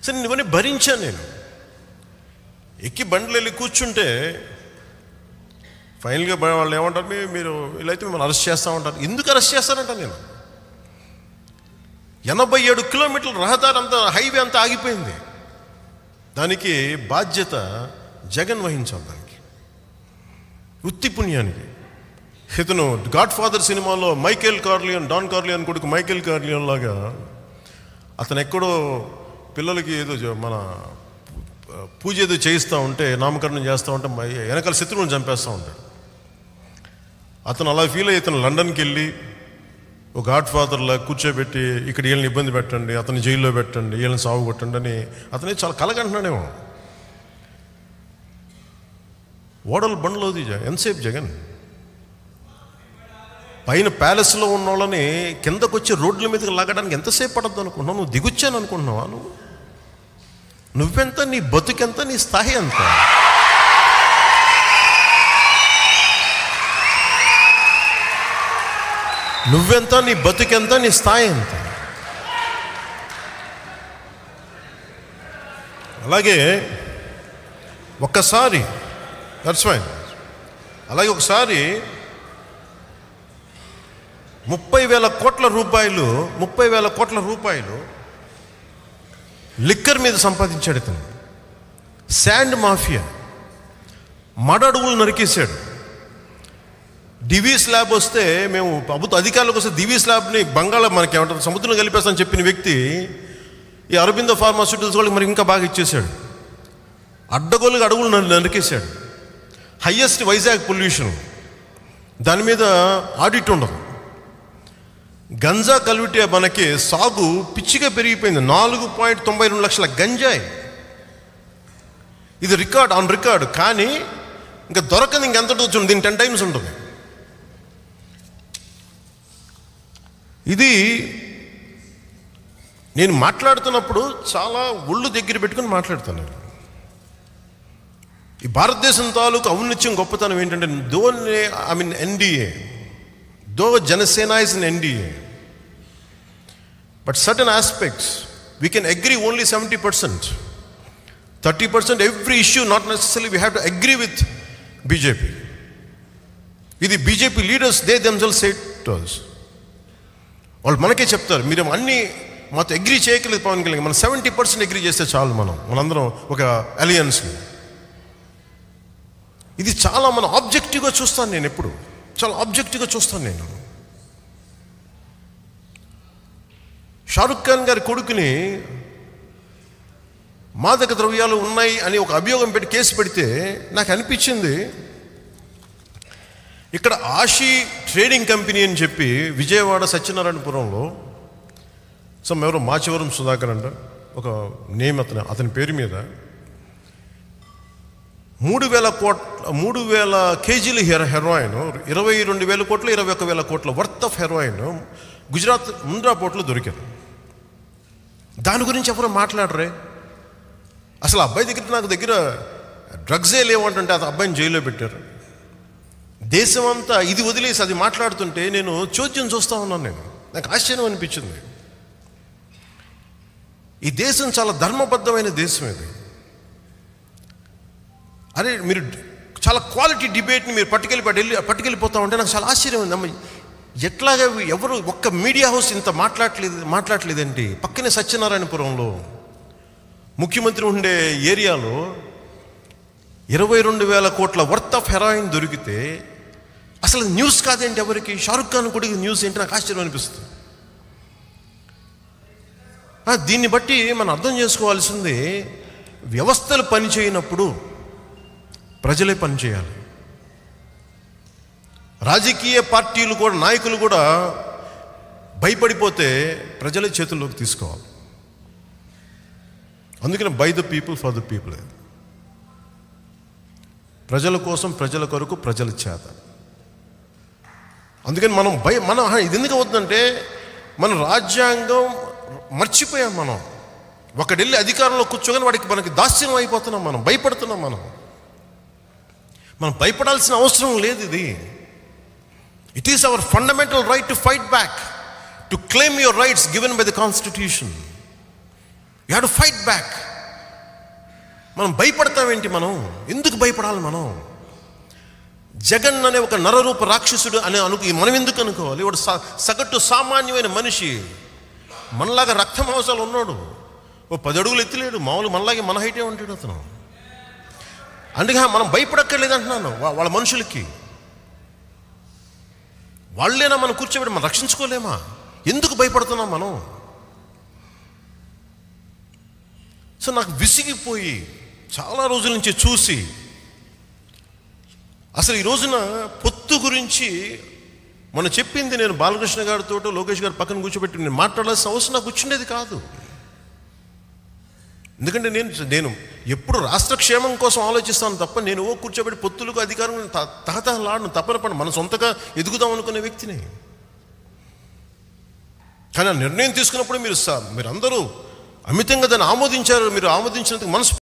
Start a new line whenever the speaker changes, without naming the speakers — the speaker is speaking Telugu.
సరే ఇవన్నీ భరించాను నేను ఎక్కి బండ్లు వెళ్ళి కూర్చుంటే ఫైనల్గా బ- వాళ్ళు ఏమంటారు "మీ- మీరు ఇలా అయితే మిమ్మల్ని అరెస్ట్ చేస్తామంటారు ఎందుకు అరెస్ట్ చేస్తారంట నేను ఎనభై ఏడు కిలోమీటర్ల రహదారి అంతా హైవే అంతా ఆగిపోయింది దానికి బాధ్యత జగన్ వహించాలి దానికి వృత్తి పుణ్యానికి ఇతను గాడ్ ఫాదర్ సినిమాలో మైకేల్ కార్లియన్ డాన్ కార్లియన్ కొడుకు మైకేల్ కార్లియన్ లాగా అతను ఎక్కడో పిల్లలకి ఏదో జ- మన పూజ ఏదో చేయిస్తూ ఉంటే నామకరణం చేస్తూ ఉంటే మ- వెనకాల శత్రువులను చంపేస్తూ ఉంటాడు అతను అలా ఫీల్ అయ్యి ఇతను లండన్కి వెళ్ళి ఒక గాడ్ ఫాదర్లా కూర్చోబెట్టి ఇక్కడ వీళ్ళని ఇబ్బంది పెట్టండి అతన్ని జైల్లో పెట్టండి వీళ్ళని సాగు కొట్టండి అని అతనే చాలా కలగంటున్నాడేమో ఓడలు బండ్లోది జ- ఎంతసేపు జగన్ పైన ప్యాలెస్లో ఉన్న వాళ్ళని కిందకు వచ్చి రోడ్ల మీదకి లాగడానికి ఎంతసేపు పడద్దు అనుకుంటున్నావు నువ్వు దిగొచ్చాను అనుకుంటున్నావా నువ్వు నువ్వెంత నీ బతుకెంత నీ స్థాయి ఎంత నువ్వెంత నీ బతుకెంత నీ స్థాయి ఎంత అలాగే ఒక్కసారి దట్స్ ఫైన్ అలాగే ఒకసారి ముప్పై వేల కోట్ల రూపాయలు ముప్పై వేల కోట్ల రూపాయలు లిక్కర్ మీద సంపాదించాడు ఇతను శాండ్ మాఫియా మడ అడుగులు నరికేశాడు డివి స్లాబ్ వస్తే మేము ప్రభుత్వ అధికారులకు వస్తే డివి స్లాబ్ని బంగాళ మనకి ఏమంటారు సముద్రంలో కలిపేస్తామని చెప్పిన వ్యక్తి ఈ అరబిందో ఫార్మాస్యూటికల్స్ వాళ్ళకి మరి ఇంకా బాగా ఇచ్చేశాడు అడ్డగోలుగా అడుగులు నరి- నరికేశాడు హయ్యెస్ట్ వైజాగ్ పొల్యూషన్ దాని మీద ఆడిట్ ఉండదు గంజా కల్విటే మనకి సాగు పిచ్చిగా పెరిగిపోయింది నాలుగు పాయింట్ తొంభై రెండు లక్షల గంజాయి ఇది రికార్డ్ ఆన్ రికార్డ్ కానీ ఇంకా దొరకదు ఇంకెంత ఉంటుంది దీని టెన్ టైమ్స్ ఉంటుంది ఇది నేను మాట్లాడుతున్నప్పుడు చాలా ఒళ్ళు దగ్గర పెట్టుకుని మాట్లాడుతున్నాను ఈ భారతదేశం తాలూకు ఔన్నత్యం గొప్పతనం ఏంటంటే though I mean NDA though Janasena is in NDA but certain aspects we can agree only seventy percent thirty percent every issue not necessary we have to agree with BJP ఇది BJP leaders they themselves said to us వాళ్ళు మనకే చెప్తారు మీరు అన్ని మాతో అగ్రీ చేయగలేదు పవన్ కళ్యాణ్ మనం సెవెంటీ పర్సెంట్ అగ్రీ చేస్తే చాలు మనం మనందరం ఒక అలియన్స్ని ఇది చాలా మన ఆబ్జెక్టివ్గా చూస్తాను నేను ఎప్పుడు చాలా ఆబ్జెక్టివ్గా చూస్తాను నేను షారుఖ్ ఖాన్ గారి కొడుకుని మాదక ద్రవ్యాలు ఉన్నాయి అని ఒక అభియోగం పెట్టి కేసు పెడితే నాకు అనిపించింది ఇక్కడ ఆషి ట్రేడింగ్ కంపెనీ అని చెప్పి విజయవాడ సత్యనారాయణపురంలో సో ఎవరో మాచవరం సుధాకర్ అంట ఒక నేమ్ అతని అతని పేరు మీద మూడు వేల కోట్ల మూడు వేల కేజీల హెర హెరాయిన్ ఇరవై రెండు వేల కోట్లు ఇరవై ఒక వేల కోట్ల worth of heroin Gujarat Mundra పోర్ట్లో దొరికారు దాని గురించి ఎవరు మాట్లాడరే అసలు ఆ అబ్బాయి దగ్గర నాకు దగ్గర డ్రగ్సే లేవంటుంటే ఆ అబ్బాయిని జైల్లో పెట్టారు దేశం అంతా ఇది వదిలేసి అది మాట్లాడుతుంటే నేను చోద్యం చూస్తూ ఉన్నాను నేను నాకు ఆశ్చర్యం అనిపించింది ఈ దేశం చాలా ధర్మబద్ధమైన దేశం ఇది అరే మీరు చాలా క్వాలిటీ డిబేట్ని మీరు పట్టుకెళ్ళి వెళ్ళి పట్టుకెళ్ళిపోతా ఉంటే నాకు చాలా ఆశ్చర్యం ఉంది అమ్మ ఎట్లాగా ఎవరు ఒక్క మీడియా హౌస్ ఇంత మాట్లాడలేదు మాట్లాడలేదండి పక్కనే సత్యనారాయణపురంలో ముఖ్యమంత్రి ఉండే ఏరియాలో ఇరవై రెండు వేల కోట్ల వర్త్ ఆఫ్ హెరాయిన్ దొరికితే అసలు న్యూస్ కాదేంటి ఎవరికి షారుఖ్ ఖాన్ కూడా న్యూస్ ఏంటి నాకు ఆశ్చర్యం అనిపిస్తుంది ఆ, దీన్ని బట్టి మనం అర్థం చేసుకోవాల్సింది వ్యవస్థలు పనిచేయనప్పుడు ప్రజలే పనిచేయాలి రాజకీయ పార్టీలు కూడా నాయకులు కూడా భయపడిపోతే ప్రజలే చేతుల్లోకి తీసుకోవాలి అందుకని by the people for the people ప్రజల కోసం ప్రజల కొరకు ప్రజల చేత అందుకని మనం భయ మనం ఆహా, ఇది ఎందుకు అవుతుందంటే మన రాజ్యాంగం మర్చిపోయాం మనం ఒకడెళ్ళి అధికారంలో కూర్చోగానే వాడికి మనకి దాస్యం అయిపోతున్నాం మనం భయపడుతున్నాం మనం మనం భయపడాల్సిన అవసరం లేదు ఇది it is our fundamental right to fight back to claim your rights given by the constitution you have to fight back మనం భయపడతామేంటి మనం ఎందుకు భయపడాలి మనం జగన్ అనే ఒక నరరూప రాక్షసుడు అనే అను మనం ఎందుకు అనుకోవాలి వాడు స- సగటు సామాన్యమైన మనిషి మనలాగా రక్త మాంసాలు ఉన్నాడు ఓ పది అడుగులు ఎత్తిలేడు మామూలు మనలాగే మన హైటే ఉంటాడు అతను అందుకే మనం భయపడక్కర్లేదు అంటున్నాను వా- వాళ్ళ మనుషులకి వాళ్ళేనా మనం కూర్చోబెట్టి మనం రక్షించుకోలేమా ఎందుకు భయపడుతున్నాం మనం సో నాకు విసిగిపోయి చాలా రోజుల నుంచి చూసి అసలు ఈ రోజున పొత్తు గురించి మనం చెప్పింది నేను బాలకృష్ణ గారితో లోకేష్ గారి పక్కన కూర్చోబెట్టి నేను మాట్లాడాల్సిన అవసరం నాకు వచ్చిండేది కాదు ఎందుకంటే నేను నేను ఎప్పుడు రాష్ట్ర క్షేమం కోసం ఆలోచిస్తాను తప్ప నేను ఓ కూర్చోబెట్టి పొత్తులకు అధికారం త- తహతహలాడను తప్పన పని మన సొంతగా ఎదుగుదాం అనుకునే వ్యక్తిని కానీ ఆ నిర్ణయం తీసుకున్నప్పుడు మీరు స- మీరు అందరూ అమితంగా దాన్ని ఆమోదించారు మీరు ఆమోదించినందుకు మనసు